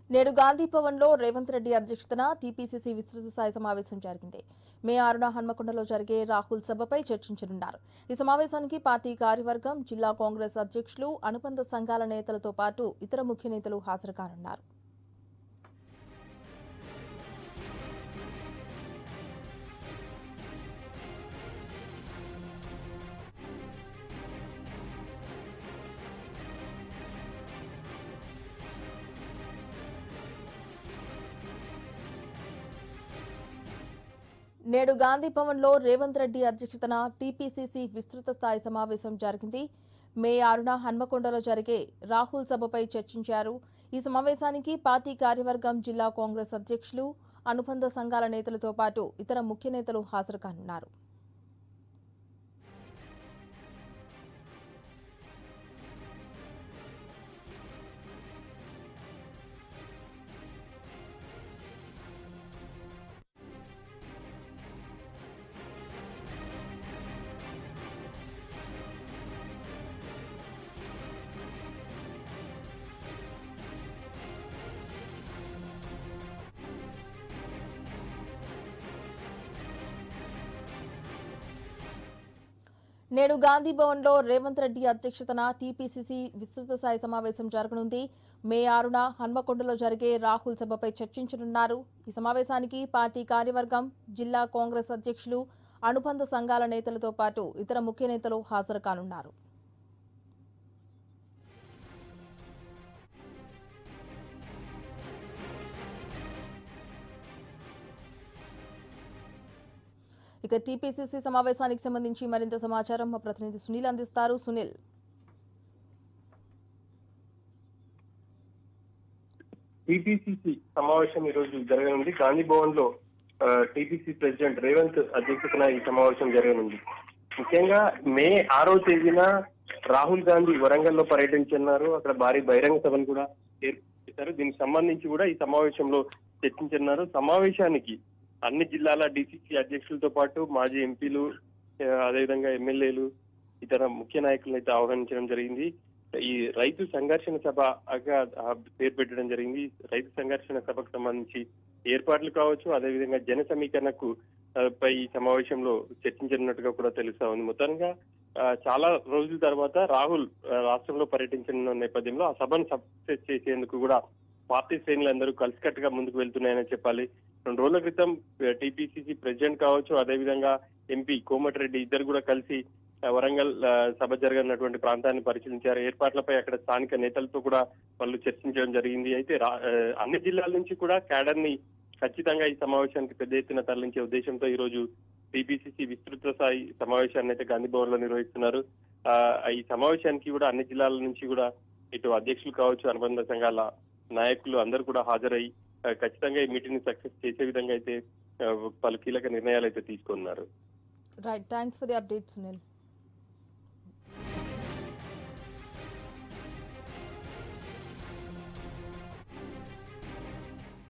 నేడు గాంధీ భవన్లో రేవంత్ రెడ్డి అధ్యక్షతన టీపీసీసీ విస్తృత స్థాయి సమావేశం జరిగింది మే ఆరున హన్మకొండలో జరిగే రాహుల్ సభపై చర్చించనున్నారు ఈ సమావేశానికి పార్టీ కార్యవర్గం జిల్లా కాంగ్రెస్ అధ్యక్షులు అనుబంధ సంఘాల నేతలతో పాటు ఇతర ముఖ్య నేతలు హాజరు కానున్నారు నేడు గాంధీ భవన్లో రేవంత్ రెడ్డి అధ్యక్షతన టీపీసీసీ విస్తృత స్థాయి సమావేశం జరిగింది మే ఆరున హన్మకొండలో జరిగే రాహుల్ సభపై చర్చించారు ఈ సమావేశానికి పార్టీ కార్యవర్గం జిల్లా కాంగ్రెస్ అధ్యక్షులు అనుబంధ సంఘాల నేతలతో పాటు ఇతర ముఖ్య నేతలు హాజరు కానున్నారు నేడు గాంధీ భవన్లో రేవంత్ రెడ్డి అధ్యక్షతన టీపీసీసీ విస్తృత స్థాయి సమావేశం జరగనుంది మే ఆరున హన్మకొండలో జరిగే రాహుల్ సభపై చర్చించనున్నారు ఈ సమావేశానికి పార్టీ కార్యవర్గం జిల్లా కాంగ్రెస్ అధ్యక్షులు అనుబంధ సంఘాల నేతలతో పాటు ఇతర ముఖ్య నేతలు హాజరు కానున్నారు ఇక టీపీసీసీ సమావేశానికి సంబంధించి మరింత సమాచారం మా ప్రతినిధి సునీల్ అందిస్తారు సునీల్ టీపీసీసీ సమావేశం ఈ రోజు జరగనుంది గాంధీ భవన్ లో టీపీసీ ప్రెసిడెంట్ రేవంత్ అధ్యక్షతన ఈ సమావేశం జరగనుంది ముఖ్యంగా మే ఆరో తేదీన రాహుల్ గాంధీ వరంగల్ లో పర్యటించన్నారు అక్కడ భారీ బహిరంగ సభను కూడా ఏర్పాటు చేశారు దీనికి సంబంధించి కూడా ఈ సమావేశంలో చర్చించన్నారు సమావేశానికి అన్ని జిల్లాల డీసీసీ అధ్యక్షులతో పాటు మాజీ ఎంపీలు ఆ, అదేవిధంగా ఎమ్మెల్యేలు ఇతర ముఖ్య నాయకులను అయితే ఆహ్వానించడం జరిగింది ఈ రైతు సంఘర్షణ సభగా ఆ, పేరు పెట్టడం జరిగింది రైతు సంఘర్షణ సభకు సంబంధించి ఏర్పాట్లు కావచ్చు అదేవిధంగా జన సమీకరణకు ఆ, పై ఈ సమావేశంలో చర్చించనున్నట్టుగా కూడా తెలుస్తా ఉంది మొత్తంగా ఆ, చాలా రోజుల తర్వాత రాహుల్ ఆ, రాష్ట్రంలో పర్యటించిన నేపథ్యంలో ఆ సభను సక్సెస్ చేసేందుకు కూడా పార్టీ శ్రేణులందరూ కలిసికట్టుగా ముందుకు వెళ్తున్నాయని చెప్పాలి రెండు రోజుల క్రితం టీపీసీసీ ప్రెసిడెంట్ కావచ్చు అదేవిధంగా ఎంపీ కోమటిరెడ్డి ఇద్దరు కూడా కలిసి ఆ, వరంగల్ ఆ, సభ జరగనున్నటువంటి ప్రాంతాన్ని పరిశీలించారు ఏర్పాట్లపై అక్కడ స్థానిక నేతలతో కూడా వాళ్ళు చర్చించడం జరిగింది అయితే రా- ఆ, అన్ని జిల్లాల నుంచి కూడా క్యాడర్ ని ఖచ్చితంగా ఈ సమావేశానికి పెద్ద ఎత్తున తరలించే ఉద్దేశంతో ఈ రోజు టీపీసీసీ విస్తృత స్థాయి సమావేశాన్ని అయితే గాంధీ భవన్ లో నిర్వహిస్తున్నారు ఆ, ఈ సమావేశానికి కూడా అన్ని జిల్లాల నుంచి కూడా ఇటు అధ్యక్షులు కావచ్చు అనుబంధ సంఘాల నాయకులు అందరూ కూడా హాజరై ఆ, ఖచ్చితంగా ఈ మీటింగ్ ని సక్సెస్ చేసే విధంగా అయితే ఆ, పలు కీలక నిర్ణయాలు అయితే తీసుకున్నారు right thanks for the update Sunil